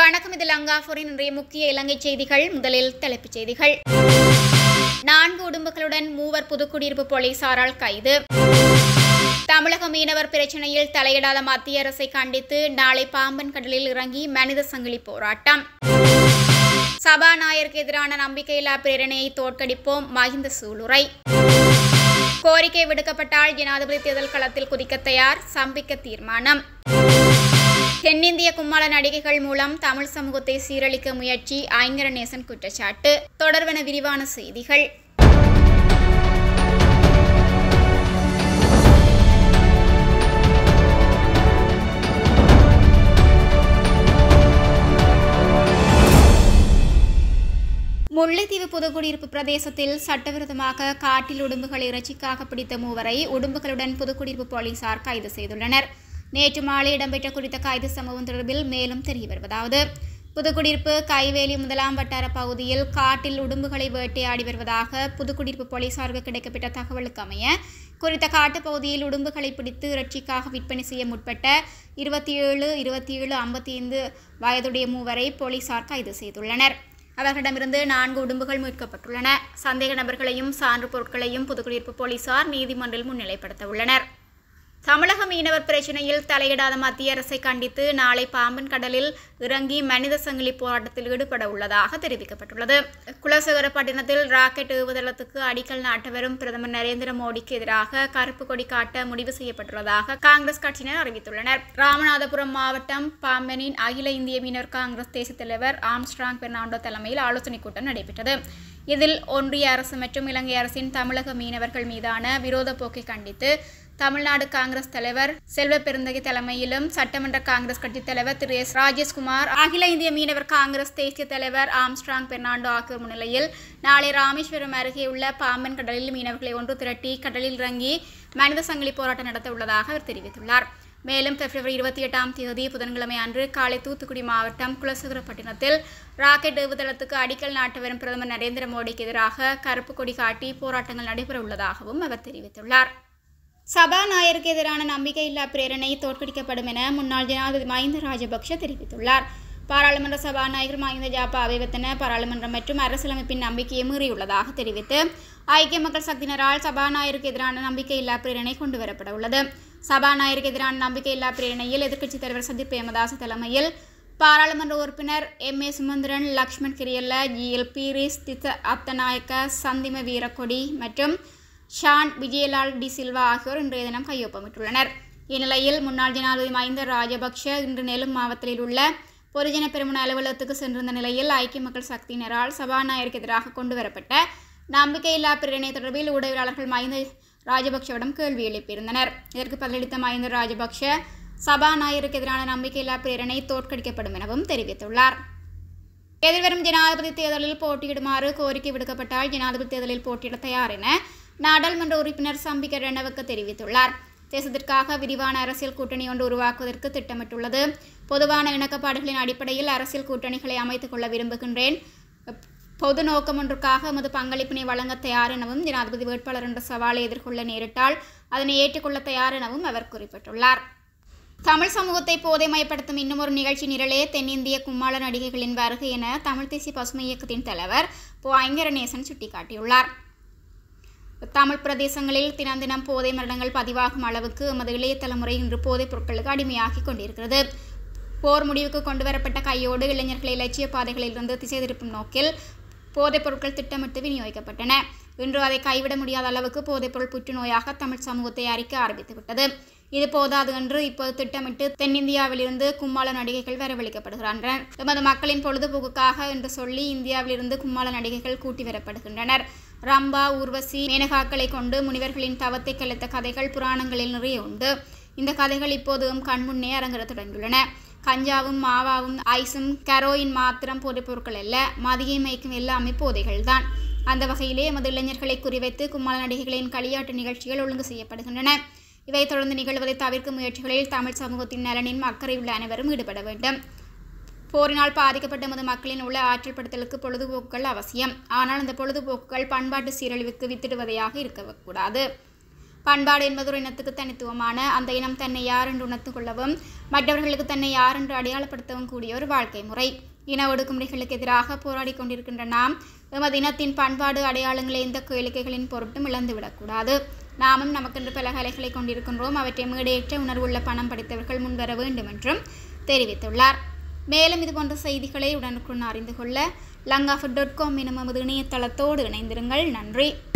வணக்கம் இது லங்காபூரின் இன்றைய முக்கிய இலங்கை செய்திகள் முதலில் தலைப்புச் செய்திகள் நான்கு உடும்புகளுடன் மூவர் புதுக்குடியிருப்பு போலீசாரால் கைது தமிழக மீனவர் பிரச்சினையில் தலையிடாத மத்திய அரசை கண்டித்து நாளை பாம்பன் கடலில் இறங்கி மனித சங்கிலி போராட்டம் சபாநாயகருக்கு எதிரான நம்பிக்கையில்லா பிரேரணையை தோற்கடிப்போம் மகிந்த சூளுரை கோரிக்கை விடுக்கப்பட்டால் ஜனாதிபதி தேர்தல் களத்தில் குதிக்க தயார் சம்பிக்க தீர்மானம் தென்னிந்திய கும்மாள நடிகைகள் மூலம் தமிழ் சமூகத்தை சீரழிக்க முயற்சி ஐங்கரநேசன் குற்றச்சாட்டு தொடர்வென விரிவான செய்திகள் முல்லைத்தீவு புதுக்குடியிருப்பு பிரதேசத்தில் சட்டவிரோதமாக காட்டில் உடும்புகள் இறைச்சிக்காக பிடித்த மூவரை உடும்புகளுடன் புதுக்குடியிருப்பு போலீசார் கைது செய்துள்ளனர் நேற்று மாலை இடம்பெற்ற குறித்த கைது சம்பவம் தொடர்பில் மேலும் தெரிய வருவதாவது புதுக்குடியிருப்பு கைவேலி முதலாம் வட்டார பகுதியில் காட்டில் உடும்புகளை வேட்டையாடி வருவதாக புதுக்குடியிருப்பு போலீசாருக்கு கிடைக்கப்பட்ட தகவலுக்கு அமைய குறித்த காட்டுப் பகுதியில் உடும்புகளை பிடித்து இறைச்சிக்காக விற்பனை செய்ய முற்பட்ட இருபத்தி ஏழு இருபத்தி ஏழு ஐம்பத்தி ஐந்து வயதுடைய மூவரை போலீசார் கைது செய்துள்ளனர் அவர்களிடமிருந்து நான்கு உடும்புகள் மீட்கப்பட்டுள்ளன சந்தேக நபர்களையும் சான்று பொருட்களையும் புதுக்குடியிருப்பு போலீசார் நீதிமன்றில் முன்னிலைப்படுத்த உள்ளனர் தமிழக மீனவர் பிரச்சினையில் தலையிடாத மத்திய அரசை கண்டித்து நாளை பாம்பன் கடலில் இறங்கி மனித சங்கிலி போராட்டத்தில் ஈடுபட உள்ளதாக தெரிவிக்கப்பட்டுள்ளது குலசேகரப்பட்டினத்தில் ராக்கெட் ஏவுதளத்துக்கு அடிக்கல் நாட்ட வரும் பிரதமர் நரேந்திர மோடிக்கு எதிராக கருப்பு கொடி காட்ட முடிவு செய்யப்பட்டுள்ளதாக காங்கிரஸ் கட்சியினர் அறிவித்துள்ளனர் ராமநாதபுரம் மாவட்டம் பாம்பனின் அகில இந்திய மீனவர் காங்கிரஸ் தேசிய தலைவர் ஆம்ஸ்ட்ராங் பெர்னாண்டோ தலைமையில் ஆலோசனைக் கூட்டம் நடைபெற்றது இதில் ஒன்றிய அரசு மற்றும் இலங்கை அரசின் தமிழக மீனவர்கள் மீதான விரோத போக்கை கண்டித்து தமிழ்நாடு காங்கிரஸ் தலைவர் செல்வ பெருந்தகை தலைமையிலும் சட்டமன்ற காங்கிரஸ் கட்சி தலைவர் திரு எஸ் ராஜேஷ்குமார் அகில இந்திய மீனவர் காங்கிரஸ் தேசிய தலைவர் ஆம்ஸ்ட்ராங் பெர்னாண்டோ ஆகியோர் முன்னிலையில் நாளை ராமேஸ்வரம் அருகே உள்ள பாம்பன் கடலில் மீனவர்களை ஒன்று திரட்டி கடலில் இறங்கி மனித சங்கிலி போராட்டம் நடத்த உள்ளதாக அவர் தெரிவித்துள்ளார் மேலும் பிப்ரவரி இருபத்தி எட்டாம் தேதி புதன்கிழமை அன்று காலை தூத்துக்குடி மாவட்டம் குலசேகரப்பட்டினத்தில் ராக்கெட் ஏவுதளத்துக்கு அடிக்கல் நாட்டு வரும் பிரதமர் நரேந்திர மோடிக்கு எதிராக கருப்பு கொடி காட்டி போராட்டங்கள் நடைபெற உள்ளதாகவும் அவர் தெரிவித்துள்ளார் சபாநாயகருக்கு எதிரான நம்பிக்கையில்லா பிரேரணை தோற்கடிக்கப்படும் என முன்னாள் ஜனாதிபதி மஹிந்த ராஜபக்ஷ தெரிவித்துள்ளார் பாராளுமன்ற சபாநாயகர் மஹிந்த ஜாபா அபிவர்த்தன பாராளுமன்றம் மற்றும் அரசியலமைப்பின் நம்பிக்கையை மீறியுள்ளதாக தெரிவித்து ஐக்கிய மக்கள் சக்தியினரால் சபாநாயகருக்கு எதிரான நம்பிக்கையில்லா பிரேரணை கொண்டுவரப்பட உள்ளது சபாநாயகருக்கு எதிரான நம்பிக்கையில்லா பிரேரணையில் எதிர்க்கட்சித் தலைவர் சந்தீப் பிரேமதாஸ் தலைமையில் பாராளுமன்ற உறுப்பினர் M A Sumanthiran Lakshman Kiriella G L Peiris Tissa Attanayake Chandima Weerakkody மற்றும் ஷான் விஜயலால் டி சில்வா ஆகியோர் இன்றைய தினம் கையொப்பமிட்டுள்ளனர் இந்நிலையில் முன்னாள் ஜனாதிபதி மஹிந்த ராஜபக்ஷ இன்று நெலும் மாவட்டத்தில் உள்ள பொதுஜன பெருமுன அலுவலகத்துக்கு சென்றிருந்த நிலையில் ஐக்கிய மக்கள் சக்தியினரால் சபாநாயகருக்கு எதிராக கொண்டுவரப்பட்ட நம்பிக்கையில்லா பிரேரணை தொடர்பில் ஊடகவியலாளர்கள் மஹிந்த ராஜபக்ஷவிடம் கேள்வி எழுப்பியிருந்தனர் இதற்கு பதிலளித்த மஹிந்த ராஜபக்ஷ சபாநாயகருக்கு எதிரான நம்பிக்கையில்லா பிரேரணை தோற்கடிக்கப்படும் எனவும் தெரிவித்துள்ளார் எதிர்வரும் ஜனாதிபதி தேர்தலில் போட்டியிடுமாறு கோரிக்கை விடுக்கப்பட்டால் ஜனாதிபதி தேர்தலில் போட்டியிட தயார் என நாடாளுமன்ற உறுப்பினர் சம்பிக்க ரணவக்க தெரிவித்துள்ளார் தேசத்திற்காக விரிவான அரசியல் கூட்டணி ஒன்று உருவாக்குவதற்கு திட்டமிட்டுள்ளது பொதுவான இணக்கப்பாடுகளின் அடிப்படையில் அரசியல் கூட்டணிகளை அமைத்துக் கொள்ள விரும்புகின்றேன் பொது நோக்கம் ஒன்றுக்காக எமது பங்களிப்பினை வழங்க தயார் எனவும் ஜனாதிபதி வேட்பாளர் என்ற சவாலை எதிர்கொள்ள நேரிட்டால் அதனை ஏற்றுக்கொள்ள தயார் எனவும் அவர் குறிப்பிட்டுள்ளார் தமிழ் சமூகத்தை போதைமயப்படுத்தும் இன்னும் ஒரு நிகழ்ச்சி நிரலே தென்னிந்திய கும்மாள நடிகைகளின் வருகை என தமிழ் தேசிய பசுமை இயக்கத்தின் தலைவர் போ ஐங்கரநேசன் சுட்டிக்காட்டியுள்ளார் தமிழ் பிரதேசங்களில் தினம் தினம் போதை மரணங்கள் பதிவாகும் அளவுக்கு எமது இளைய தலைமுறை இன்று போதைப் பொருட்களுக்கு அடிமையாகி கொண்டிருக்கிறது போர் முடிவுக்கு கொண்டுவரப்பட்ட கையோடு இளைஞர்களை இலட்சிய பாதைகளிலிருந்து திசை திருப்பும் நோக்கில் போதைப் பொருட்கள் திட்டமிட்டு விநியோகிக்கப்பட்டன இன்று அதை கைவிட முடியாத அளவுக்கு போதைப்பொருள் புற்றுநோயாக தமிழ் சமூகத்தை அறிக்க ஆரம்பித்துவிட்டது இது போதாது என்று இப்போது திட்டமிட்டு தென்னிந்தியாவிலிருந்து கும்மாள நடிகைகள் வரவழைக்கப்படுகின்றனர் எமது மக்களின் பொழுதுபோக்குக்காக என்று சொல்லி இந்தியாவிலிருந்து கும்மாள நடிகைகள் கூட்டி வரப்படுகின்றனர் ரம்பா ஊர்வசி மேனகாக்களை கொண்டு முனிவர்களின் தவத்தை கலைத்த கதைகள் புராணங்களில் நிறைய உண்டு இந்த கதைகள் இப்போதும் கண்முன்னே அரங்கேற தொடங்கியுள்ளன கஞ்சாவும் மாவாவும் ஐஸும் கரோயின் மாத்திரம் போதைப் பொருட்கள் அல்ல மதியை மயக்கும் எல்லாமே போதைகள் தான் அந்த வகையிலே எமது இளைஞர்களை குறிவைத்து கும்மாள நடிகைகளின் களியாட்டு நிகழ்ச்சிகள் ஒழுங்கு செய்யப்படுகின்றன இவை தொடர்ந்து நிகழ்வதை தவிர்க்கும் முயற்சிகளில் தமிழ் சமூகத்தின் நலனின் அக்கறை உள்ள அனைவரும் ஈடுபட வேண்டும் போரினால் பாதிக்கப்பட்ட எமது மக்களின் உள்ள ஆற்றல் படுத்தலுக்கு பொழுதுபோக்குகள் அவசியம் ஆனால் அந்த பொழுதுபோக்குகள் பண்பாட்டு சீரழிவுக்கு வித்திடுவதையாக இருக்கக்கூடாது பண்பாடு என்பது ஒரு இனத்துக்கு தனித்துவமான அந்த இனம் தன்னை யார் என்று உணர்ந்து கொள்ளவும் மற்றவர்களுக்கு தன்னை யார் என்று அடையாளப்படுத்தவும் கூடிய ஒரு வாழ்க்கை முறை இன ஒடுக்குமுறைகளுக்கு எதிராக போராடி கொண்டிருக்கின்ற நாம் எமது இனத்தின் பண்பாடு அடையாளங்களை எந்த கேளிக்கைகளின் பொருட்டும் இழந்துவிடக்கூடாது நாமும் நமக்கென்று பல கலைகளை கொண்டிருக்கின்றோம் அவற்றை மேடையேற்ற உணர்வுள்ள பணம் படித்தவர்கள் முன்வர வேண்டும் என்றும் தெரிவித்துள்ளார் மேலும் இதுபோன்ற செய்திகளை உடனுக்குடன் அறிந்து கொள்ள லங்காஃபு டாட் காம் எனும் நமது இணையதளத்தோடு இணைந்திருங்கள் நன்றி